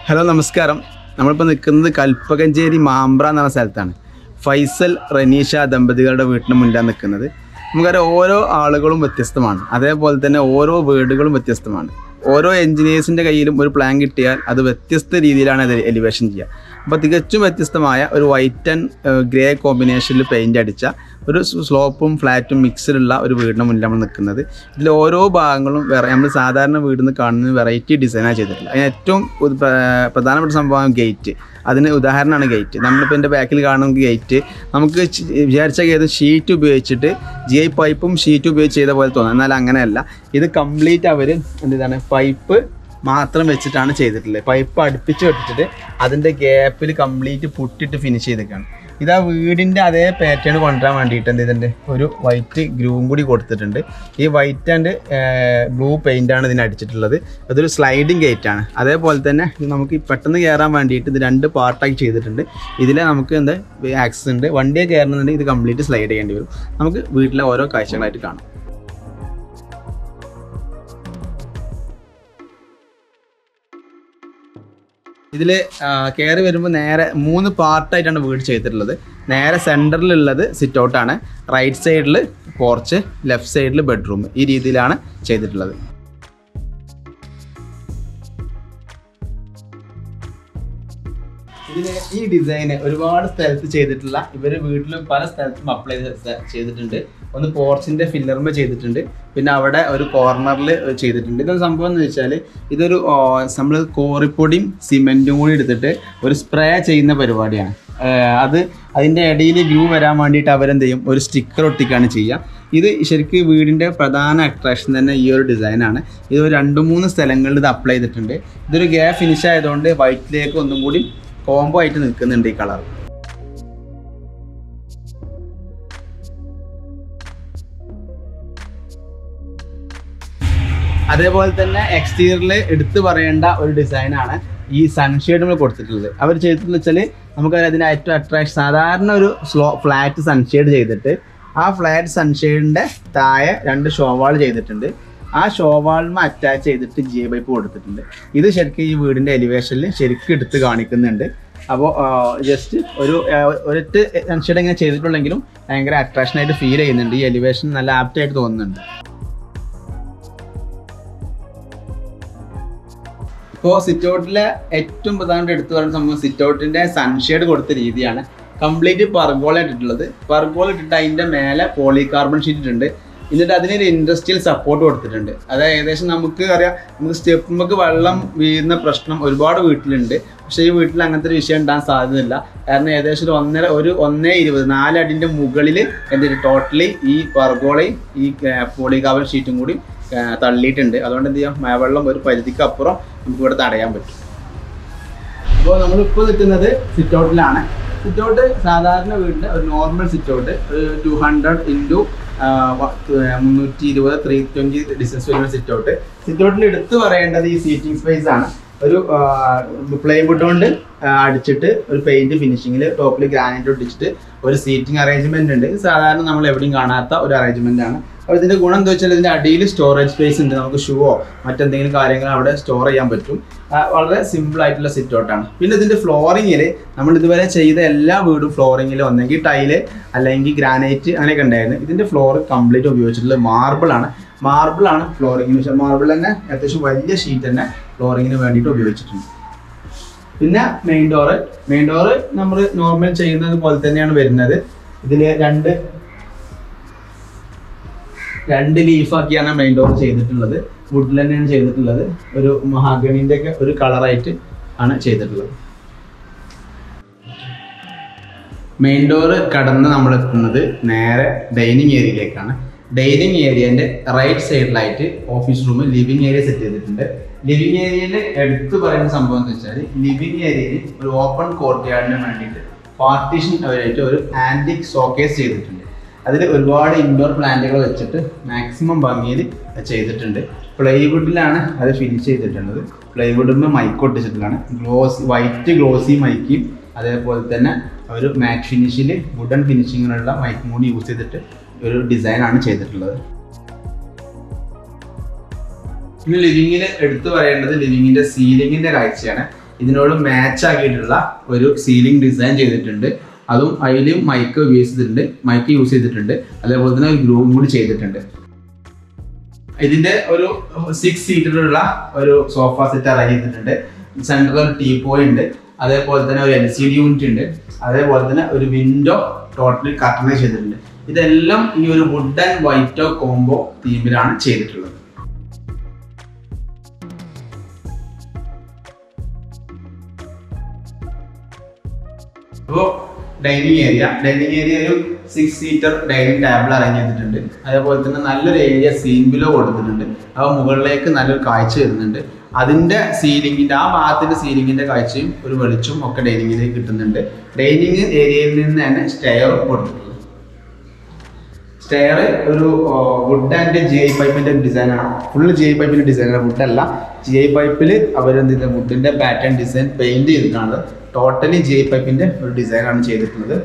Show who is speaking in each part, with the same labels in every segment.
Speaker 1: Hello നമസ്കാരം നമ്മളിപ്പോൾ നിൽക്കുന്നത് കൽപ്പകഞ്ചേരി മാമ്പ്ര എന്ന് പറഞ്ഞ സ്ഥലത്താണ് ഫൈസൽ റനീഷ ദമ്പതികളുടെ വീട്ടിന് മുന്നിലാണ് നിൽക്കുന്നത് നമുക്കറിയാം ഓരോ ആളുകളും വ്യത്യസ്തമാണ് അതേപോലെ തന്നെ ഓരോ വീടുകളും വ്യത്യസ്തമാണ് ഓരോ എൻജിനീയേഴ്സിൻ്റെ കയ്യിലും ഒരു പ്ലാൻ കിട്ടിയാൽ അത് വ്യത്യസ്ത രീതിയിലാണ് അത് എലിവേഷൻ ചെയ്യുക അപ്പോൾ തികച്ചും വ്യത്യസ്തമായ ഒരു വൈറ്റ് ആൻഡ് ഗ്രേ കോമ്പിനേഷനിൽ പെയിൻ്റ് അടിച്ച ഒരു സ്ലോപ്പും ഫ്ലാറ്റും മിക്സിലുള്ള ഒരു വീടിന് മുന്നിൽ നമ്മൾ നിൽക്കുന്നത് ഇതിൽ ഓരോ ഭാഗങ്ങളും വേറെ നമ്മൾ സാധാരണ വീടിൽ നിന്ന് കാണുന്ന വെറൈറ്റി ഡിസൈനാണ് ചെയ്തിട്ടുള്ളത് അതിന് ഏറ്റവും ഉദ് പ്ര- പ്രധാനപ്പെട്ട സംഭവം ഗേറ്റ് അതിന് ഉദാഹരണമാണ് ഗേറ്റ് നമ്മളിപ്പോൾ എൻ്റെ ബാക്കിൽ കാണുന്ന ഗേറ്റ് നമുക്ക് ചി- വിചാരിച്ച ഏത് ഷീറ്റ് ഉപയോഗിച്ചിട്ട് ജി ഐ പൈപ്പും ഷീറ്റ് ഉപയോഗിച്ച് ചെയ്ത പോലെ തോന്നും എന്നാൽ അങ്ങനെയല്ല ഇത് കംപ്ലീറ്റ് അവർ എന്താണ് പൈപ്പ് മാത്രം വെച്ചിട്ടാണ് ചെയ്തിട്ടുള്ളത് പൈപ്പ് അടുപ്പിച്ച് വെട്ടിച്ചിട്ട് അതിൻ്റെ ഗ്യാപ്പിൽ കംപ്ലീറ്റ് പുട്ടിട്ട് ഫിനിഷ് ചെയ്തേക്കാണ് ഇത് ആ വീടിൻ്റെ അതേ പാറ്റേൺ കൊണ്ടുവരാൻ വേണ്ടിയിട്ട് എന്ത് ചെയ്തിട്ടുണ്ട് ഒരു വൈറ്റ് ഗ്രൂവും കൂടി കൊടുത്തിട്ടുണ്ട് ഈ വൈറ്റ് ആൻഡ് ബ്ലൂ പെയിൻ്റാണ് ഇതിന് അടിച്ചിട്ടുള്ളത് അതൊരു സ്ലൈഡിങ് ഗേറ്റ് ആണ് അതേപോലെ തന്നെ ഇത് നമുക്ക് ഈ പെട്ടെന്ന് കയറാൻ വേണ്ടിയിട്ട് ഇത് രണ്ട് പാർട്ടാക്കി ചെയ്തിട്ടുണ്ട് ഇതിൽ നമുക്ക് എന്താ ആക്സസ് ഉണ്ട് വണ്ടിയെ കയറണമെന്നുണ്ടെങ്കിൽ ഇത് കംപ്ലീറ്റ് സ്ലൈഡ് ചെയ്യേണ്ടി വരും നമുക്ക് വീട്ടിലെ ഓരോ കാഴ്ചകളായിട്ട് കാണാം ഇതിൽ കയറി വരുമ്പോൾ നേരെ മൂന്ന് പാർട്ടായിട്ടാണ് വീട് ചെയ്തിട്ടുള്ളത് നേരെ സെൻറ്ററിലുള്ളത് സിറ്റ് ഔട്ടാണ് റൈറ്റ് സൈഡിൽ പോർച്ച് ലെഫ്റ്റ് സൈഡിൽ ബെഡ്റൂം ഈ രീതിയിലാണ് ചെയ്തിട്ടുള്ളത് ഇതിന് ഈ ഡിസൈന് ഒരുപാട് സ്ഥലത്ത് ചെയ്തിട്ടുള്ള ഇവർ വീട്ടിലും പല സ്ഥലത്തും അപ്ലൈ ചെയ്തിട്ടുണ്ട് ഒന്ന് പോർച്ചിന്റെ ഫില്ലർമ ചെയ്തിട്ടുണ്ട് പിന്നെ അവിടെ ഒരു കോർണറിൽ ചെയ്തിട്ടുണ്ട് ഇതൊരു സംഭവം എന്ന് വെച്ചാൽ ഇതൊരു നമ്മൾ കോറിപ്പൊടിയും സിമെൻറ്റും കൂടി എടുത്തിട്ട് ഒരു സ്പ്രേ ചെയ്യുന്ന പരിപാടിയാണ് ആ, അത് അതിൻ്റെ ഇടയിൽ വ്യൂ വരാൻ വേണ്ടിയിട്ട് അവരെന്ത് ചെയ്യും ഒരു സ്റ്റിക്കർ ഒട്ടിക്കാണ് ചെയ്യുക ഇത് ശരിക്കും വീടിൻ്റെ പ്രധാന അട്രാക്ഷൻ തന്നെ ഈ ഒരു ഡിസൈനാണ് ഇത് ഒരു രണ്ട് മൂന്ന് സ്ഥലങ്ങളിൽ ഇത് അപ്ലൈ ചെയ്തിട്ടുണ്ട് ഇതൊരു ഗ്യാ ഫിനിഷ് ആയതുകൊണ്ട് വൈറ്റിലേക്ക് ഒന്നും കൂടി കോംബോ ആയിട്ട് നിൽക്കുന്നുണ്ട് ഈ കളർ അതേപോലെ തന്നെ എക്സ്റ്റീരിയറിൽ എടുത്തു പറയേണ്ട ഒരു ഡിസൈനാണ് ഈ സൺഷെയ്ഡ് നമ്മൾ കൊടുത്തിട്ടുള്ളത് അവർ ചെയ്തിട്ടുള്ള വെച്ചാൽ നമുക്ക് അതിന് ഏറ്റവും അട്രാക്ഷൻ സാധാരണ ഒരു സ്ലോ ഫ്ലാറ്റ് സൺഷെയ്ഡ് ചെയ്തിട്ട് ആ ഫ്ലാറ്റ് സൺഷെയ്ഡിൻ്റെ താഴെ രണ്ട് ഷോവാൾ ചെയ്തിട്ടുണ്ട് ആ ഷോവാളിന് അറ്റാച്ച് ചെയ്തിട്ട് ജി പൈപ്പ് കൊടുത്തിട്ടുണ്ട് ഇത് ശരിക്കും ഈ വീടിൻ്റെ എലിവേഷനിൽ ശരിക്കും എടുത്ത് കാണിക്കുന്നുണ്ട് അപ്പോൾ ജസ്റ്റ് ഒരു ആ, ഒരൊറ്റ സൺഷെയ്ഡ് ഇങ്ങനെ ചെയ്തിട്ടുള്ളെങ്കിലും ഭയങ്കര അട്രാക്ഷനായിട്ട് ഫീൽ ചെയ്യുന്നുണ്ട് ഈ എലിവേഷൻ നല്ല ആപ്റ്റായിട്ട് തോന്നുന്നുണ്ട് ഇപ്പോൾ സിറ്റ് ഔട്ടിലെ ഏറ്റവും പ്രധാനമായിട്ട് എടുത്തു പറയുന്ന സംഭവം സിറ്റ് ഔട്ടിന്റെ സൺഷെയ്ഡ് കൊടുത്ത രീതിയാണ് കംപ്ലീറ്റ് പർഗോള ഇട്ടിട്ടുള്ളത് പർഗോള ഇട്ടിട്ട് അതിന്റെ മേലെ പോളികാർബൺ ഷീറ്റ് ഇട്ടിട്ടുണ്ട് എന്നിട്ട് അതിനൊരു ഇൻഡസ്ട്രിയൽ സപ്പോർട്ട് കൊടുത്തിട്ടുണ്ട് അത് ഏകദേശം നമുക്ക് അറിയാം നമുക്ക് സ്റ്റെപ്പുമ്പക്ക് വെള്ളം വീഴുന്ന പ്രശ്നം ഒരുപാട് വീട്ടിലുണ്ട് പക്ഷേ ഈ വീട്ടിൽ അങ്ങനത്തെ ഒരു വിഷയം ഉണ്ടാകാൻ സാധ്യതയില്ല കാരണം ഏകദേശം ഒരു ഒന്നര ഒരു ഒന്നേ ഇരുപത് നാലടിൻ്റെ മുകളിൽ എന്തൊരു ടോട്ടലി ഈ പർഗോളയും ഈ പോളികാർബൺ ഷീറ്റും കൂടി ആ, തള്ളിയിട്ടുണ്ട് അതുകൊണ്ട് എന്ത് ചെയ്യാം മഴവെള്ളം ഒരു പരിധിക്ക് അപ്പുറം നമുക്ക് ഇവിടെ തടയാൻ പറ്റും അപ്പോൾ നമ്മളിപ്പോൾ നിൽക്കുന്നത് സിറ്റ് ഔട്ടിലാണ് സിറ്റ് ഔട്ട് സാധാരണ വീട്ടിൽ ഒരു നോർമൽ സിറ്റ് ഔട്ട് ഒരു ടു ഹൺഡ്രഡ് ഇൻറ്റു മുന്നൂറ്റി ഇരുപത് ത്രീ ട്വൻറ്റി ഡിസ്റ്റൻസ് വരുന്ന സിറ്റ് ഔട്ട് സിറ്റ് ഔട്ടിൽ എടുത്തു പറയേണ്ടത് ഈ സീറ്റിംഗ് സ്പേസ് ആണ് ഒരു പ്ലൈവുഡ് കൊണ്ട് ആ, അടിച്ചിട്ട് ഒരു പെയിന്റ് ഫിനിഷിങ്ങിൽ ടോപ്പിൽ ഗ്രാനൈറ്റ് ഒട്ടിച്ചിട്ട് ഒരു സീറ്റിംഗ് അറേഞ്ച്മെന്റ് ഉണ്ട് ഇത് സാധാരണ നമ്മൾ എവിടെയും കാണാത്ത ഒരു അറേഞ്ച്മെന്റ് ആണ് അപ്പോൾ ഇതിന്റെ ഗുണം എന്താ വെച്ചാൽ ഇതിന്റെ അടിയിൽ സ്റ്റോറേജ് സ്പേസ് ഉണ്ട് നമുക്ക് ഷൂവോ മറ്റെന്തെങ്കിലും കാര്യങ്ങൾ അവിടെ സ്റ്റോർ ചെയ്യാൻ പറ്റും ആ, വളരെ സിമ്പിൾ ആയിട്ടുള്ള സിറ്റ് ഔട്ടാണ് പിന്നെ ഇതിന്റെ ഫ്ലോറിങ്ങിൽ നമ്മൾ ഇതുവരെ ചെയ്ത എല്ലാ വീടും ഫ്ലോറിങ്ങിൽ ഒന്നെങ്കിൽ ടൈല് അല്ലെങ്കിൽ ഗ്രാനൈറ്റ് അങ്ങനെയൊക്കെ ഉണ്ടായിരുന്നു ഇതിന്റെ ഫ്ലോർ കംപ്ലീറ്റ് ഉപയോഗിച്ചിട്ടുള്ളത് മാർബിൾ ആണ് മാർബിൾ ആണ് ഫ്ലോറിങ്ങിന് പക്ഷേ മാർബിൾ തന്നെ അത്യാവശ്യം വലിയ ഷീറ്റ് തന്നെ ഫ്ലോറിങ്ങിന് വേണ്ടിയിട്ട് ഉപയോഗിച്ചിട്ടുണ്ട് പിന്നെ മെയിൻ ഡോറ് മെയിൻ ഡോറ് നമ്മൾ നോർമൽ ചെയ്യുന്നത് പോലെ തന്നെയാണ് വരുന്നത് ഇതിൽ രണ്ട് രണ്ട് ലീഫാക്കിയാണ് മെയിൻ ഡോർ ചെയ്തിട്ടുള്ളത് വുഡിൽ തന്നെയാണ് ചെയ്തിട്ടുള്ളത് ഒരു മഹാഗണിന്റെ ഒക്കെ ഒരു കളറായിട്ട് ആണ് ചെയ്തിട്ടുള്ളത് മെയിൻ ഡോറ് കടന്ന് നമ്മൾ എത്തുന്നത് നേരെ ഡൈനിങ് ഏരിയയിലേക്കാണ് ഡൈനിങ് ഏരിയന്റെ റൈറ്റ് സൈഡിലായിട്ട് office room living area set ചെയ്തിട്ടുണ്ട് ലിവിങ് ഏരിയയിൽ എടുത്തു പറയുന്ന സംഭവം എന്ന് വെച്ചാൽ ലിവിങ് ഏരിയയിൽ ഒരു ഓപ്പൺ കോർട്ട് യാർഡിന് വേണ്ടിയിട്ട് പാർട്ടീഷൻ അവരായിട്ട് ഒരു ആന്റിക് ഷോക്കേസ് ചെയ്തിട്ടുണ്ട് അതിൽ ഒരുപാട് ഇൻഡോർ പ്ലാന്റുകൾ വെച്ചിട്ട് മാക്സിമം ഭംഗിയിൽ ചെയ്തിട്ടുണ്ട് പ്ലൈവുഡിലാണ് അത് ഫിനിഷ് ചെയ്തിട്ടുള്ളത് പ്ലൈവുഡിൽ മൈക്ക് ഒട്ടിച്ചിട്ടുള്ളതാണ് ഗ്ലോസ് വൈറ്റ് ഗ്ലോസി മൈക്കും അതേപോലെ തന്നെ ഒരു മാറ്റ് ഫിനിഷിൽ വുഡൻ ഫിനിഷിങ്ങിനുള്ള മൈക്കും കൂടി യൂസ് ചെയ്തിട്ട് ഒരു ഡിസൈനാണ് ചെയ്തിട്ടുള്ളത് പിന്നെ ലിവിങ്ങിൽ എടുത്തു പറയേണ്ടത് ലിവിങ്ങിന്റെ സീലിങ്ങിന്റെ കാഴ്ചയാണ് ഇതിനോട് മാച്ച് ആക്കിയിട്ടുള്ള ഒരു സീലിംഗ് ഡിസൈൻ ചെയ്തിട്ടുണ്ട് അതും അതിലും മൈക്ക് യൂസ് ചെയ്തിട്ടുണ്ട് മൈക്ക് യൂസ് ചെയ്തിട്ടുണ്ട് അതേപോലെ തന്നെ ഒരു ഗ്രൂം കൂടി ചെയ്തിട്ടുണ്ട് ഇതിന്റെ ഒരു സിക്സ് സീറ്ററിലുള്ള ഒരു സോഫ സെറ്റ് അറേഞ്ച് ചെയ്തിട്ടുണ്ട് സെൻട്രൽ ഒരു ടീ പോയി ഉണ്ട് അതേപോലെ തന്നെ ഒരു എൽ സി ഡി യൂണിറ്റ് ഉണ്ട് അതേപോലെ തന്നെ ഒരു വിൻഡോ ടോട്ടലി കർട്ടനൈസ് ചെയ്തിട്ടുണ്ട് ഇതെല്ലാം ഈ ഒരു വുഡ് ആൻഡ് വൈറ്റോ കോംബോ തീമിലാണ് ചെയ്തിട്ടുള്ളത് അപ്പോൾ ഡൈനിങ് ഏരിയ ഡൈനിങ് ഏരിയ ഒരു six seater dining table arrange ചെയ്തിട്ടുണ്ട് അതേപോലെ തന്നെ നല്ലൊരു ഏരിയ സീൻ ബിലോ കൊടുത്തിട്ടുണ്ട് അപ്പോൾ മുകളിലേക്ക് നല്ലൊരു കാഴ്ച വരുന്നുണ്ട് അതിന്റെ സീലിംഗിന്റെ ആ ഭാഗത്തിന്റെ സീലിംഗിന്റെ കാഴ്ചയും ഒരു വെളിച്ചവും ഒക്കെ ഡൈനിങ്ങിലേക്ക് കിട്ടുന്നുണ്ട് ഡൈനിങ് ഏരിയയിൽ നിന്ന് തന്നെ സ്റ്റെയർ കൊടുത്തിട്ടുള്ളത് സ്റ്റെയർ ഒരു വുഡ് ആൻഡ് ജി ഐ പൈപ്പിന്റെ ഡിസൈനാണ് ഫുള്ള് ജി ഐ പൈപ്പിന്റെ ഡിസൈനാണ് വുഡ് അല്ല ജി ഐ പൈപ്പിൽ അവരെന്ത് ചെയ്ത വുഡിന്റെ പാറ്റേൺ ഡിസൈൻ പെയിന്റ് ചെയ്തിട്ടാണ് ടോട്ടലി ജി ഐ പൈപ്പിന്റെ ഒരു ഡിസൈനാണ് ചെയ്തിട്ടുള്ളത്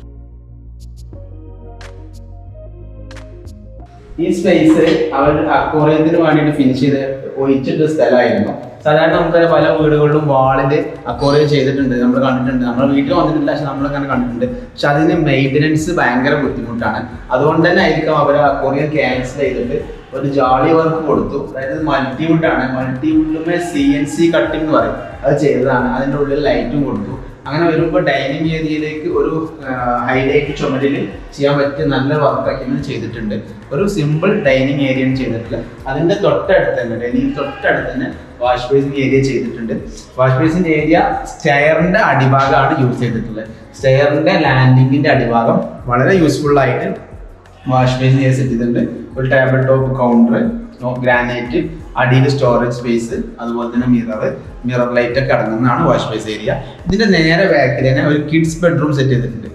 Speaker 1: ഈ സ്പേസ് അവർ അക്വോറിയത്തിന് വേണ്ടിയിട്ട് ഫിനിഷ് ചെയ്ത് ഒഴിച്ചിട്ട സ്ഥലമായിരുന്നു സാധാരണ നമുക്ക് പല വീടുകളിലും വാളില് അക്വോറിയം ചെയ്തിട്ടുണ്ട് നമ്മൾ കണ്ടിട്ടുണ്ട് നമ്മുടെ വീട്ടിൽ വന്നിട്ടില്ല പക്ഷെ നമ്മൾ അങ്ങനെ കണ്ടിട്ടുണ്ട് പക്ഷെ അതിന് മെയിൻ്റനൻസ് ഭയങ്കര ബുദ്ധിമുട്ടാണ് അതുകൊണ്ട് തന്നെ ആയിരിക്കും അവർ അക്വോറിയം ക്യാൻസൽ ചെയ്തിട്ട് ഒരു ജാളി വർക്ക് കൊടുത്തു അതായത് മൾട്ടിവുഡ് ആണ് മൾട്ടിവുഡിലുമേ സി എൻ സി കട്ടിംഗ് എന്ന് പറയും അത് ചെയ്തതാണ് അതിൻ്റെ ഉള്ളിൽ ലൈറ്റും കൊടുത്തു അങ്ങനെ വരുമ്പോൾ ഡൈനിങ് ഏരിയയിലേക്ക് ഒരു ഹൈലൈറ്റ് ചുമരിൽ ചെയ്യാൻ പറ്റിയ നല്ല വർക്കൊക്കെ ചെയ്തിട്ടുണ്ട് ഒരു സിമ്പിൾ ഡൈനിങ് ഏരിയ ചെയ്തിട്ടില്ല അതിന്റെ തൊട്ടടുത്ത് തന്നെ ഡൈനിങ് തൊട്ടടുത്ത് തന്നെ വാഷ് ബേസിൻ ഏരിയ ചെയ്തിട്ടുണ്ട് വാഷ് ബേസിൻ ഏരിയ സ്റ്റെയറിന്റെ അടിഭാഗമാണ് യൂസ് ചെയ്തിട്ടുള്ളത് സ്റ്റെയറിന്റെ ലാൻഡിങ്ങിന്റെ അടിഭാഗം വളരെ യൂസ്ഫുൾ ആയിട്ട് വാഷ് ബേസിൻ ഏരിയ സെറ്റ് ചെയ്തിട്ടുണ്ട് ഒരു ടേബിൾ ടോപ്പ് കൗണ്ടർ ഗ്രാനൈറ്റ് അടിയിൽ സ്റ്റോറേജ് സ്പേസ് അതുപോലെ തന്നെ മിറർ മിറർ ലൈറ്റ് ഒക്കെ അടങ്ങുന്നതാണ് വാഷ് ബേസ് ഏരിയ ഇതിന്റെ നേരെ ബാക്കിൽ തന്നെ ഒരു കിഡ്സ് ബെഡ്റൂം സെറ്റ് ചെയ്തിട്ടുണ്ട്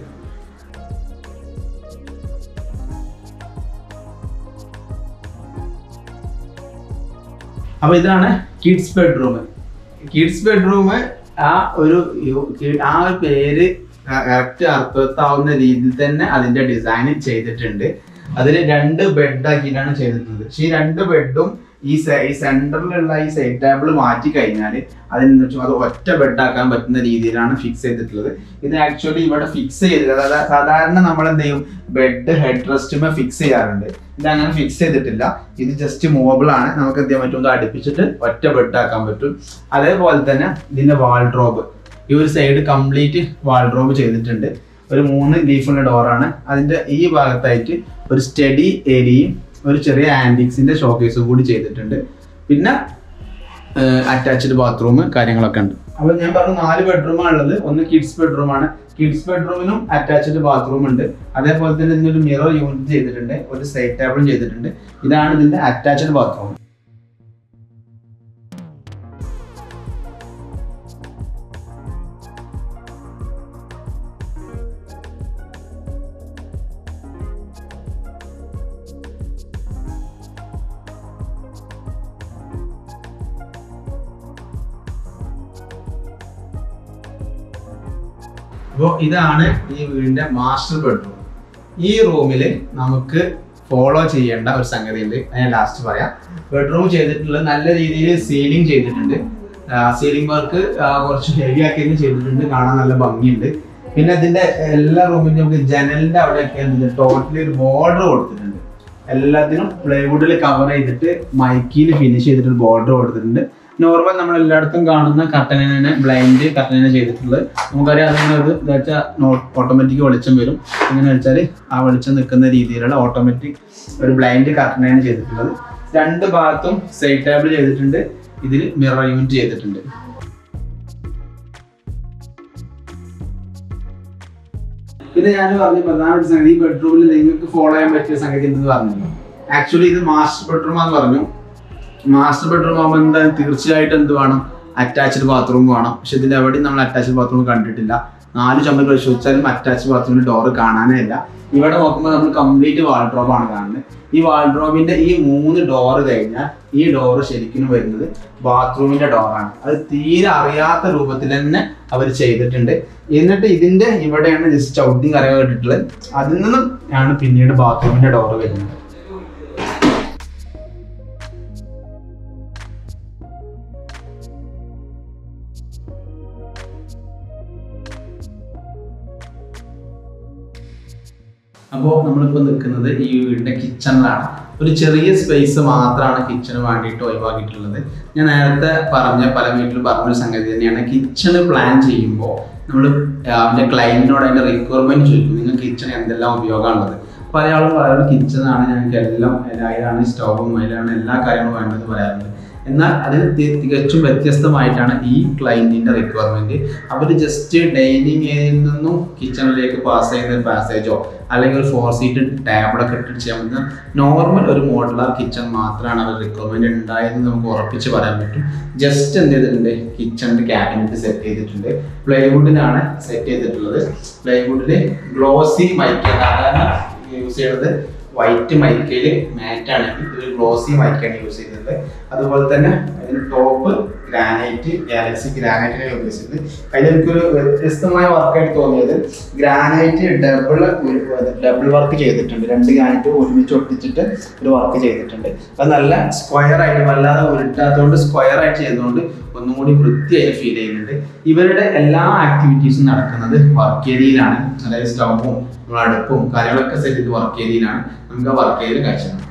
Speaker 1: അപ്പൊ ഇതാണ് കിഡ്സ് ബെഡ്റൂം കിഡ്സ് ബെഡ്റൂം ആ ഒരു യു- കി- ആ ഒരു പേര് കറക്റ്റ് അർത്ഥവത്താവുന്ന രീതിയിൽ തന്നെ അതിന്റെ ഡിസൈൻ ചെയ്തിട്ടുണ്ട് അതിൽ രണ്ട് ബെഡ് ആക്കിയിട്ടാണ് ചെയ്തിട്ടുള്ളത് പക്ഷെ ഈ രണ്ട് ബെഡും ഈ സെ- ഈ സെന്ററിലുള്ള ഈ സൈഡ് ടേബിൾ മാറ്റി കഴിഞ്ഞാൽ അതിന് വെച്ചാൽ അത് ഒറ്റ ബെഡ് ആക്കാൻ പറ്റുന്ന രീതിയിലാണ് ഫിക്സ് ചെയ്തിട്ടുള്ളത് ഇത് ആക്ച്വലി ഇവിടെ ഫിക്സ് ചെയ്തില്ല അതായത് സാധാരണ നമ്മൾ എന്ത് ചെയ്യും ബെഡ് ഹെഡ് റെസ്റ്റുമേ ഫിക്സ് ചെയ്യാറുണ്ട് ഇത് അങ്ങനെ ഫിക്സ് ചെയ്തിട്ടില്ല ഇത് ജസ്റ്റ് മൂവബിൾ ആണ് നമുക്ക് എന്ത് ചെയ്യാൻ പറ്റും ഇത് അടുപ്പിച്ചിട്ട് ഒറ്റ ബെഡ് ആക്കാൻ പറ്റും അതേപോലെ തന്നെ ഇതിന്റെ വാൾഡ്രോബ് ഈ ഒരു സൈഡ് കംപ്ലീറ്റ് വാൾഡ്രോബ് ചെയ്തിട്ടുണ്ട് ഒരു മൂന്ന് ലീഫുള്ള ഡോറാണ് അതിന്റെ ഈ ഭാഗത്തായിട്ട് ഒരു സ്റ്റഡി ഏരിയയും ഒരു ചെറിയ ആന്റിക്സിന്റെ ഷോക്കേസും കൂടി ചെയ്തിട്ടുണ്ട് പിന്നെ അറ്റാച്ച്ഡ് ബാത്റൂം കാര്യങ്ങളൊക്കെ ഉണ്ട് അപ്പൊ ഞാൻ പറഞ്ഞു നാല് ബെഡ്റൂമാണ് ഉള്ളത് ഒന്ന് കിഡ്സ് ബെഡ്റൂം ആണ് കിഡ്സ് ബെഡ്റൂമിനും അറ്റാച്ച്ഡ് ബാത്റൂം ഉണ്ട് അതേപോലെ തന്നെ ഇതിനൊരു മിറർ യൂണിറ്റ് ചെയ്തിട്ടുണ്ട് ഒരു സൈഡ് ടേബിളും ചെയ്തിട്ടുണ്ട് ഇതാണ് ഇതിന്റെ അറ്റാച്ച്ഡ് ബാത്റൂം അപ്പോൾ ഇതാണ് ഈ വീടിന്റെ മാസ്റ്റർ ബെഡ്റൂം ഈ റൂമിൽ നമുക്ക് ഫോളോ ചെയ്യേണ്ട ഒരു സംഗതി ഉണ്ട് ഞാൻ ലാസ്റ്റ് പറയാം ബെഡ്റൂം ചെയ്തിട്ടുള്ളത് നല്ല രീതിയിൽ സീലിംഗ് ചെയ്തിട്ടുണ്ട് സീലിംഗ് വർക്ക് കുറച്ച് ഹെവി ആക്കി ചെയ്തിട്ടുണ്ട് കാണാൻ നല്ല ഭംഗിയുണ്ട് പിന്നെ ഇതിന്റെ എല്ലാ റൂമിലും നമുക്ക് ജനലിന്റെ അവിടെയൊക്കെ ടോട്ടലി ഒരു ബോർഡർ കൊടുത്തിട്ടുണ്ട് എല്ലാത്തിനും പ്ലൈവുഡിൽ കവർ ചെയ്തിട്ട് മൈക്കിയിൽ ഫിനിഷ് ചെയ്തിട്ട് ബോർഡർ കൊടുത്തിട്ടുണ്ട് നോർമൽ നമ്മൾ എല്ലായിടത്തും കാണുന്ന കട്ടനെ ബ്ലൈൻഡ് കട്ടനെ ചെയ്തിട്ടുള്ളത് നമുക്കറിയാം അതിങ്ങനെ ഒരു വെച്ചാൽ ഓട്ടോമാറ്റിക് വെളിച്ചം വരും എങ്ങനെ വെച്ചാൽ ആ വെളിച്ചം നിൽക്കുന്ന രീതിയിലുള്ള ഓട്ടോമാറ്റിക് ഒരു ബ്ലൈൻഡ് കട്ടനാണ് ചെയ്തിട്ടുള്ളത് രണ്ട് ഭാഗത്തും സൈഡ് ടേബിൾ ചെയ്തിട്ടുണ്ട് ഇതിൽ മിറർ യൂണിറ്റ് ചെയ്തിട്ടുണ്ട് പിന്നെ ഞാൻ പറഞ്ഞ പ്രധാനപ്പെട്ട സംഗതി ഈ ബെഡ്റൂമിൽ നിങ്ങൾക്ക് ഫോളോ ചെയ്യാൻ പറ്റിയ സംഗതി എന്തെന്ന് പറഞ്ഞല്ലോ ആക്ച്വലി ഇത് മാസ്റ്റർ ബെഡ്റൂം ആണെന്ന് പറഞ്ഞു മാസ്റ്റർ ബെഡ്റൂം ആകുമ്പോൾ എന്താ തീർച്ചയായിട്ടും എന്ത് വേണം അറ്റാച്ച്ഡ് ബാത്റൂം വേണം പക്ഷെ ഇതിൽ എവിടെയും നമ്മൾ അറ്റാച്ച്ഡ് ബാത്റൂം കണ്ടിട്ടില്ല നാല് ചുമൽ പരിശോധിച്ചാലും അറ്റാച്ച്ഡ് ബാത്റൂമിൽ ഡോറ് കാണാനേ ഇല്ല ഇവിടെ നോക്കുമ്പോൾ നമ്മൾ കംപ്ലീറ്റ് വാൾഡ്രോബ് ആണ് കാണുന്നത് ഈ വാൾഡ്രോബിന്റെ ഈ മൂന്ന് ഡോറ് കഴിഞ്ഞാൽ ഈ ഡോറ് ശരിക്കും വരുന്നത് ബാത്റൂമിന്റെ ഡോറാണ് അത് തീരെ അറിയാത്ത രൂപത്തിൽ തന്നെ അവർ ചെയ്തിട്ടുണ്ട് എന്നിട്ട് ഇതിന്റെ ഇവിടെയാണ് ജസ്റ്റ് ചവിട്ടിയും കരകൾ ഇട്ടിട്ടുള്ളത് അതിൽ നിന്നും ആണ് പിന്നീട് ബാത്റൂമിന്റെ ഡോറ് വരുന്നത് അപ്പോൾ നമ്മളിപ്പോൾ നിൽക്കുന്നത് ഈ വീടിൻ്റെ കിച്ചണിലാണ് ഒരു ചെറിയ സ്പേസ് മാത്രമാണ് കിച്ചണ് വേണ്ടിയിട്ട് ഒഴിവാക്കിയിട്ടുള്ളത് ഞാൻ നേരത്തെ പറഞ്ഞ പല വീട്ടിലും പറഞ്ഞൊരു സംഗതി തന്നെയാണ് കിച്ചണ് പ്ലാൻ ചെയ്യുമ്പോൾ നമ്മൾ അതിൻ്റെ ക്ലയൻറ്റിനോട് അതിൻ്റെ റിക്വയർമെൻറ്റ് ചോദിക്കും നിങ്ങൾക്ക് കിച്ചൺ എന്തെല്ലാം ഉപയോഗമാണുള്ളത് പല ആളും പറയുന്നത് കിച്ചണാണ് ഞങ്ങൾക്ക് എല്ലാം അതിലാണ് സ്റ്റൗവും അതിലാണ് എല്ലാ കാര്യങ്ങളും വേണ്ടത് പറയാറുണ്ട് എന്നാൽ അതിൽ തി- തികച്ചും വ്യത്യസ്തമായിട്ടാണ് ഈ ക്ലയൻറ്റിൻ്റെ റിക്വയർമെൻറ്റ് അവർ ജസ്റ്റ് ഡൈനിങ് ഏരിയയിൽ നിന്നും കിച്ചണിലേക്ക് പാസ് ചെയ്യുന്ന ഒരു പാസേജോ അല്ലെങ്കിൽ ഒരു ഫോർ സീറ്റ് ടേബിളൊക്കെ ഇട്ടിട്ട് ചെയ്യാൻ പറ്റുന്ന നോർമൽ ഒരു മോഡുലാർ കിച്ചൺ മാത്രമാണ് അവർ റിക്വയർമെൻറ്റ് ഉണ്ടായതെന്ന് നമുക്ക് ഉറപ്പിച്ച് പറയാൻ പറ്റും ജസ്റ്റ് എന്ത് ചെയ്തിട്ടുണ്ട് കിച്ചണിൻ്റെ ക്യാബിനറ്റ് സെറ്റ് ചെയ്തിട്ടുണ്ട് പ്ലൈവുഡിനാണ് സെറ്റ് ചെയ്തിട്ടുള്ളത് പ്ലൈവുഡിൽ ഗ്ലോസി മൈക്ക സാധാരണ യൂസ് ചെയ്യുന്നത് വൈറ്റ് മൈക്കയിൽ മാറ്റ് ആണെങ്കിൽ ഒരു ഗ്ലോസി മൈക്കാണ് യൂസ് ചെയ്തത് അതുപോലെ തന്നെ അതിന് ടോപ്പ് ഗ്രാനൈറ്റ് ഗാലക്സി ഗ്രാനൈറ്റിനെ ഉപയോഗിച്ചിട്ടുണ്ട് അതിൽ എനിക്കൊരു വ്യത്യസ്തമായ വർക്കായിട്ട് തോന്നിയത് ഗ്രാനൈറ്റ് ഡബിൾ ഡബിൾ വർക്ക് ചെയ്തിട്ടുണ്ട് രണ്ട് ഗ്രാനൈറ്റ് ഒരുമിച്ച് ഒട്ടിച്ചിട്ട് ഒരു വർക്ക് ചെയ്തിട്ടുണ്ട് അത് നല്ല സ്ക്വയർ ആയിട്ട് വല്ലാതെ ഉരുട്ടാത്തതുകൊണ്ട് സ്ക്വയർ ആയിട്ട് ചെയ്തതുകൊണ്ട് ഒന്നും കൂടി വൃത്തിയായി ഫീൽ ചെയ്യുന്നുണ്ട് ഇവരുടെ എല്ലാ ആക്ടിവിറ്റീസും നടക്കുന്നത് വർക്ക് ഏരിയയിലാണ് അതായത് സ്റ്റൗവും നമ്മൾ അടുപ്പും കാര്യങ്ങളൊക്കെ സെറ്റ് ചെയ്ത് വർക്ക് ഏരിയയിലാണ് നമുക്ക് ആ വർക്ക് ഏരിയയിൽ കാഴ്ച കാണാം.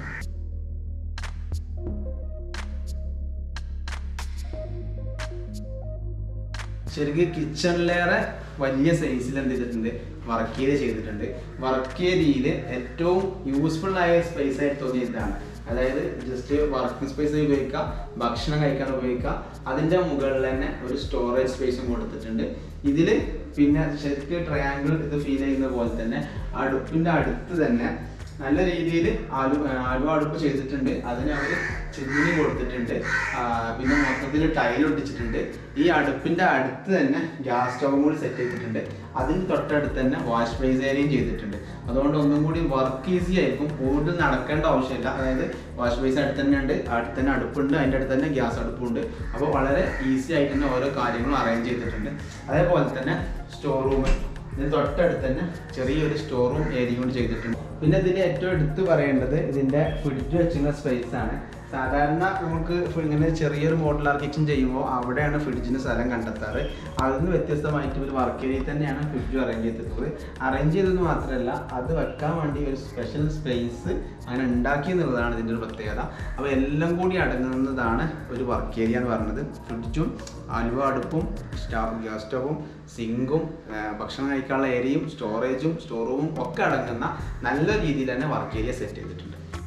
Speaker 1: ശരിക്കും കിച്ചണിലേറെ വലിയ സൈസിൽ എന്ത് ചെയ്തിട്ടുണ്ട് വർക്ക് ഏരിയ ചെയ്തിട്ടുണ്ട് വർക്ക് ഏരിയയിൽ ഏറ്റവും യൂസ്ഫുൾ ആയ സ്പേസ് ആയിട്ട് തോന്നിയ ഇതാണ് അതായത് ജസ്റ്റ് വർക്കിംഗ് സ്പേസ് ഉപയോഗിക്കാം ഭക്ഷണം കഴിക്കാൻ ഉപയോഗിക്കാം അതിൻ്റെ മുകളിൽ തന്നെ ഒരു സ്റ്റോറേജ് സ്പേസും കൊടുത്തിട്ടുണ്ട് ഇതിൽ പിന്നെ ശരിക്കും ട്രയാങ്കിൾ ഇത് ഫീൽ ചെയ്യുന്ന പോലെ തന്നെ അടുപ്പിൻ്റെ അടുത്ത് തന്നെ നല്ല രീതിയിൽ ആലു ആലുവ അടുപ്പ് ചെയ്തിട്ടുണ്ട് അതിന് അവർ ചിമ്മിനി കൊടുത്തിട്ടുണ്ട് ആ, പിന്നെ മൊത്തത്തിൽ ടൈൽ ഒട്ടിച്ചിട്ടുണ്ട് ഈ അടുപ്പിന്റെ അടുത്ത് തന്നെ ഗ്യാസ് സ്റ്റൗവും കൂടി സെറ്റ് ചെയ്തിട്ടുണ്ട് അതിന് തൊട്ടടുത്ത് തന്നെ വാഷ് ബേസ് ഏരിയയും ചെയ്തിട്ടുണ്ട് അതുകൊണ്ട് ഒന്നും കൂടി വർക്ക് ഈസി ആയിരിക്കും കൂടുതൽ നടക്കേണ്ട ആവശ്യമില്ല അതായത് വാഷ് ബേസ് അടുത്ത് തന്നെ ഉണ്ട് അടുത്ത് തന്നെ അടുപ്പുണ്ട് അതിൻ്റെ അടുത്ത് തന്നെ ഗ്യാസ് അടുപ്പുണ്ട് അപ്പോൾ വളരെ ഈസി ആയിട്ട് തന്നെ ഓരോ കാര്യങ്ങളും അറേഞ്ച് ചെയ്തിട്ടുണ്ട് അതേപോലെ തന്നെ സ്റ്റോർ റൂം ഇതിന് തൊട്ടടുത്ത് തന്നെ ചെറിയൊരു സ്റ്റോർ റൂം ഏരിയ കൊണ്ട് ചെയ്തിട്ടുണ്ട് പിന്നെ ഇതിന് ഏറ്റവും എടുത്ത് പറയേണ്ടത് ഇതിന്റെ ഫ്രിഡ്ജ് വെച്ചിരുന്ന സ്പേസ് ആണ് സാധാരണ നമുക്ക് ഫു- ഇങ്ങനെ ചെറിയൊരു മോഡലാർ കിച്ചൺ ചെയ്യുമ്പോൾ അവിടെയാണ് ഫ്രിഡ്ജിന് സ്ഥലം കണ്ടെത്താറ് അതിന് വ്യത്യസ്തമായിട്ട് ഒരു വർക്ക് ഏരിയയിൽ തന്നെയാണ് ഫ്രിഡ്ജ് അറേഞ്ച് ചെയ്തിട്ടുള്ളത് അറേഞ്ച് ചെയ്തത് മാത്രമല്ല അത് വെക്കാൻ വേണ്ടി ഒരു സ്പെഷ്യൽ സ്പേസ് അങ്ങനെ ഉണ്ടാക്കി എന്നുള്ളതാണ് ഇതിൻ്റെ ഒരു പ്രത്യേകത അപ്പോൾ എല്ലാം കൂടി അടങ്ങുന്നതാണ് ഒരു വർക്ക് ഏരിയ എന്ന് പറയുന്നത് ഫ്രിഡ്ജും അലുവ അടുപ്പും സ്റ്റൗ ഗ്യാസ് സ്റ്റവും സിങ്കും ഭക്ഷണം കഴിക്കാനുള്ള ഏരിയയും സ്റ്റോറേജും സ്റ്റോർ റൂമും ഒക്കെ അടങ്ങുന്ന നല്ല രീതിയിൽ തന്നെ വർക്ക് ഏരിയ സെറ്റ് ചെയ്തിട്ടുണ്ട്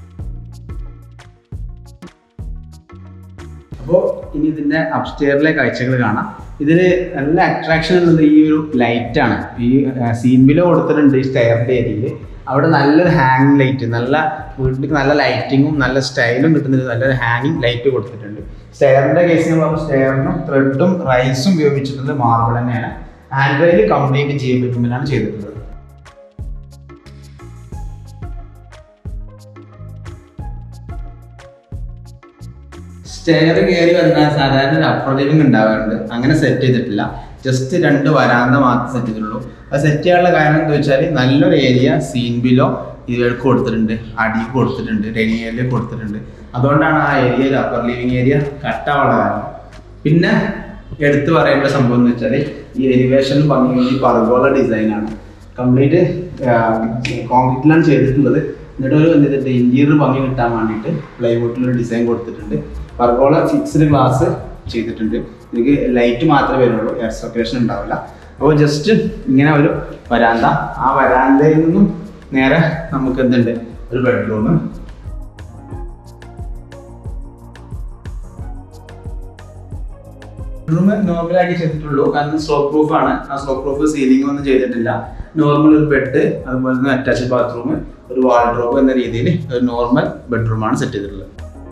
Speaker 1: അപ്പോൾ ഇനി ഇതിൻ്റെ അപ്സ്റ്റെയറിലെ കാഴ്ചകൾ കാണാം ഇതിൽ നല്ല അട്രാക്ഷൻ ഉള്ളത് ഈ ഒരു ലൈറ്റാണ് ഈ സീൻബിലോ കൊടുത്തിട്ടുണ്ട് ഈ സ്റ്റെയറിൻ്റെ ഏരിയയിൽ അവിടെ നല്ലൊരു ഹാങ്ങിങ് ലൈറ്റ് നല്ല വീട്ടിൽ നല്ല ലൈറ്റിങ്ങും നല്ല സ്റ്റൈലും കിട്ടുന്ന നല്ലൊരു ഹാങ്ങിങ് ലൈറ്റ് കൊടുത്തിട്ടുണ്ട് സ്റ്റെയറിൻ്റെ കേസിൽ നമ്മൾ സ്റ്റെയറിനും ത്രെഡും റൈസും ഉപയോഗിച്ചിട്ടുള്ളത് മാർബിൾ തന്നെയാണ് ഹാൻഡ് റെയിൽ കംപ്ലീറ്റ് ചെയ്യാൻ പറ്റുമ്പോഴാണ് ചെയ്തിട്ടുള്ളത് സ്റ്റെയർ കയറി വന്നാൽ സാധാരണ ഒരു അപ്പർ ലിവിംഗ് ഉണ്ടാവാറുണ്ട് അങ്ങനെ സെറ്റ് ചെയ്തിട്ടില്ല ജസ്റ്റ് രണ്ട് വരാന്ത മാത്രം സെറ്റ് ചെയ്തിട്ടുള്ളൂ അത് സെറ്റ് ചെയ്യാനുള്ള കാരണം എന്താ വെച്ചാൽ നല്ലൊരു ഏരിയ സീൻ ബിലോ ഇതിലേക്ക് കൊടുത്തിട്ടുണ്ട് അടി കൊടുത്തിട്ടുണ്ട് ഡൈനിങ് ഏരിയ കൊടുത്തിട്ടുണ്ട് അതുകൊണ്ടാണ് ആ ഏരിയയിൽ അപ്പർ ലിവിംഗ് ഏരിയ കട്ടാവാനുള്ള കാരണം പിന്നെ എടുത്തു പറയേണ്ട സംഭവം എന്ന് വെച്ചാൽ ഈ എലിവേഷൻ ഭംഗി ഈ പർഗോള ഡിസൈനാണ് കംപ്ലീറ്റ് കോൺക്രീറ്റിലാണ് ചെയ്തിട്ടുള്ളത് എന്നിട്ട് ഒരു എന്ത് ചെയ്തിട്ട് ഇന്റീരിയർ ഭംഗി കിട്ടാൻ വേണ്ടിയിട്ട് പ്ലൈവുഡിലൊരു ഡിസൈൻ കൊടുത്തിട്ടുണ്ട് പർഗോള ഫിക്സ്ഡ് ഗ്ലാസ് ചെയ്തിട്ടുണ്ട് എനിക്ക് ലൈറ്റ് മാത്രമേ വരുള്ളൂ എയർ സർക്കുലേഷൻ ഉണ്ടാവില്ല അപ്പോൾ ജസ്റ്റ് ഇങ്ങനെ ഒരു വരാന്ത ആ വരാന്തയിൽ നിന്നും നേരെ നമുക്ക് എന്തുണ്ട് ഒരു ബെഡ്റൂം റൂം നോർമലാക്കി ചെയ്തിട്ടുള്ളൂ കാരണം സ്ലോപ്പ് പ്രൂഫ് ആണ് ആ സ്ലോപ്പ് പ്രൂഫ് സീലിംഗ് ഒന്നും ചെയ്തിട്ടില്ല നോർമൽ ഒരു ബെഡ് അതുപോലെ തന്നെ അറ്റാച്ച് ബാത്റൂം ഒരു വാൾഡ്രോബ് എന്ന രീതിയിൽ ഒരു നോർമൽ ബെഡ്റൂമാണ് സെറ്റ് ചെയ്തിട്ടുള്ളത്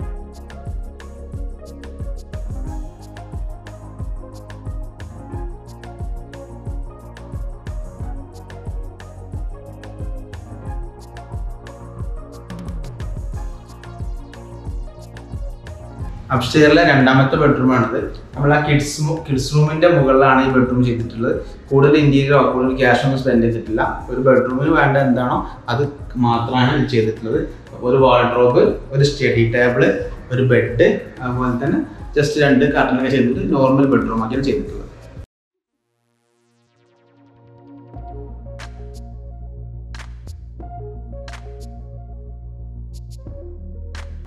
Speaker 1: അപ്സ്റ്റെയറിലെ രണ്ടാമത്തെ ബെഡ്റൂമാണിത് നമ്മൾ ആ കിഡ്സ് കിഡ്സ് റൂമിന്റെ മുകളിലാണ് ഈ ബെഡ്റൂം ചെയ്തിട്ടുള്ളത് കൂടുതൽ ഇന്റീരിയറോ കൂടുതൽ ക്യാഷ് ഒന്നും സ്പെൻഡ് ചെയ്തിട്ടില്ല ഒരു ബെഡ്റൂമിന് വേണ്ട എന്താണോ അത് മാത്രമാണ് ഇത് ചെയ്തിട്ടുള്ളത് അപ്പോൾ ഒരു വാൾഡ്രോബ് ഒരു സ്റ്റഡി ടേബിള് ഒരു ബെഡ് അതുപോലെ തന്നെ ജസ്റ്റ് രണ്ട് കർട്ടനൊക്കെ ചെയ്തിട്ട് നോർമൽ ബെഡ്റൂം ആക്കിയാണ് ചെയ്തിട്ടുള്ളത്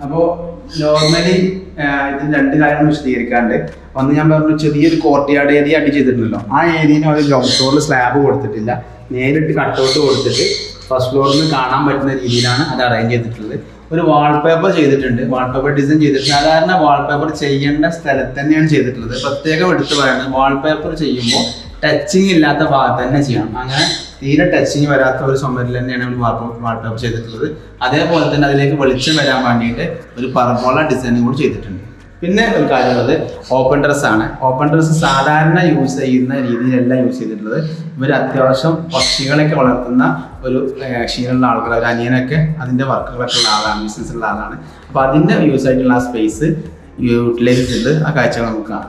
Speaker 1: അപ്പോൾ നോർമലി ഇതിന് രണ്ട് കാര്യങ്ങൾ വിശദീകരിക്കാണ്ട് ഒന്ന് ഞാൻ പറഞ്ഞു ചെറിയൊരു കോർട്ട്യാർഡ് ഏരിയ അടി ചെയ്തിട്ടുണ്ടല്ലോ ആ ഏരിയയിൽ അവർ ഗ്രൗണ്ട് ഫ്ലോറിൽ സ്ലാബ് കൊടുത്തിട്ടില്ല നേരിട്ട് കട്ടൗട്ട് കൊടുത്തിട്ട് ഫസ്റ്റ് ഫ്ലോറിൽ നിന്ന് കാണാൻ പറ്റുന്ന രീതിയിലാണ് അത് അറേഞ്ച് ചെയ്തിട്ടുള്ളത് ഒരു വാൾപേപ്പർ ചെയ്തിട്ടുണ്ട് വാൾപേപ്പർ ഡിസൈൻ ചെയ്തിട്ടുണ്ട് സാധാരണ വാൾപേപ്പർ ചെയ്യേണ്ട സ്ഥലത്ത് തന്നെയാണ് ചെയ്തിട്ടുള്ളത് പ്രത്യേകം എടുത്ത് പറയുന്നത് വാൾപേപ്പർ ചെയ്യുമ്പോൾ ടച്ചിങ് ഇല്ലാത്ത ഭാഗത്ത് തന്നെ ചെയ്യണം അങ്ങനെ തീരെ ടച്ചിങ് വരാത്ത ഒരു സമയത്തിൽ തന്നെയാണ് നമ്മൾ വാൾപേപ്പർ ചെയ്തിട്ടുള്ളത് അതേപോലെ തന്നെ അതിലേക്ക് വെളിച്ചം വരാൻ വേണ്ടിയിട്ട് ഒരു പറമ്പോള ഡിസൈനും കൂടി ചെയ്തിട്ടുണ്ട് പിന്നെ ഒരു കാര്യമുള്ളത് ഓപ്പൺ ഡ്രസ് ആണ് ഓപ്പൺ ഡ്രസ് സാധാരണ യൂസ് ചെയ്യുന്ന രീതിയിലല്ല യൂസ് ചെയ്തിട്ടുള്ളത് ഇവർ അത്യാവശ്യം പക്ഷികളെയൊക്കെ വളർത്തുന്ന ഒരു ഏഹ്, ക്ഷീണമുള്ള ആളുകൾ ഒരു അനിയനൊക്കെ അതിൻ്റെ വർക്കുകളൊക്കെ ഉള്ള ആളാണ് ബിസിനസ് ഉള്ള ആളാണ് അപ്പോൾ അതിൻ്റെ യൂസ് ആയിട്ടുള്ള ആ സ്പേസ് യൂട്ടിലൈസ് ചെയ്ത് ആ കാഴ്ചകൾ നമുക്ക് കാണാം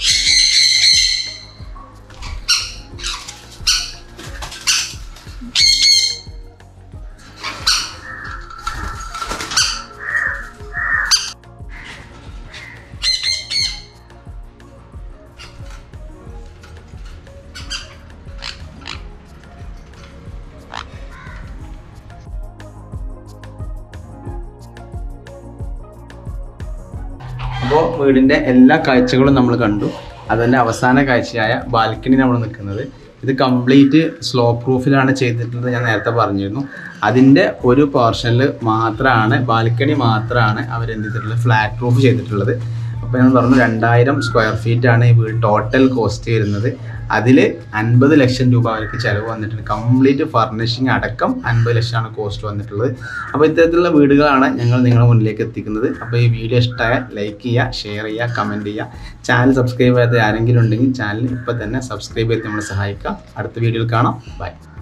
Speaker 1: അപ്പോൾ വീടിൻ്റെ എല്ലാ കാഴ്ചകളും നമ്മൾ കണ്ടു അതിൻ്റെ അവസാന കാഴ്ചയായ ബാൽക്കണി നമ്മൾ നിൽക്കുന്നത് ഇത് കംപ്ലീറ്റ് സ്ലോ പ്രൂഫിലാണ് ചെയ്തിട്ടുള്ളത് ഞാൻ നേരത്തെ പറഞ്ഞിരുന്നു അതിൻ്റെ ഒരു പോർഷനിൽ മാത്രമാണ് ബാൽക്കണി മാത്രമാണ് അവർ എന്ത് ചെയ്തിട്ടുള്ളത് ഫ്ലാറ്റ് പ്രൂഫ് ചെയ്തിട്ടുള്ളത് അപ്പോൾ ഞാൻ പറഞ്ഞു രണ്ടായിരം സ്ക്വയർ ഫീറ്റ് ആണ് ഈ വീട് ടോട്ടൽ കോസ്റ്റ് വരുന്നത് അതിൽ അൻപത് ലക്ഷം രൂപ അവർക്ക് ചിലവ് വന്നിട്ടുണ്ട് കംപ്ലീറ്റ് ഫർണിഷിങ് അടക്കം അൻപത് ലക്ഷമാണ് കോസ്റ്റ് വന്നിട്ടുള്ളത് അപ്പോൾ ഇത്തരത്തിലുള്ള വീടുകളാണ് ഞങ്ങൾ നിങ്ങളുടെ മുന്നിലേക്ക് എത്തിക്കുന്നത് അപ്പോൾ ഈ വീഡിയോ ഇഷ്ടമായ ലൈക്ക് ചെയ്യുക ഷെയർ ചെയ്യുക കമൻറ്റ് ചെയ്യുക ചാനൽ സബ്സ്ക്രൈബ് ചെയ്യാത്ത ആരെങ്കിലും ഉണ്ടെങ്കിൽ ചാനൽ ഇപ്പോൾ തന്നെ സബ്സ്ക്രൈബ് ചെയ്ത് നമ്മളെ സഹായിക്കുക അടുത്ത വീഡിയോയിൽ കാണാം ബൈ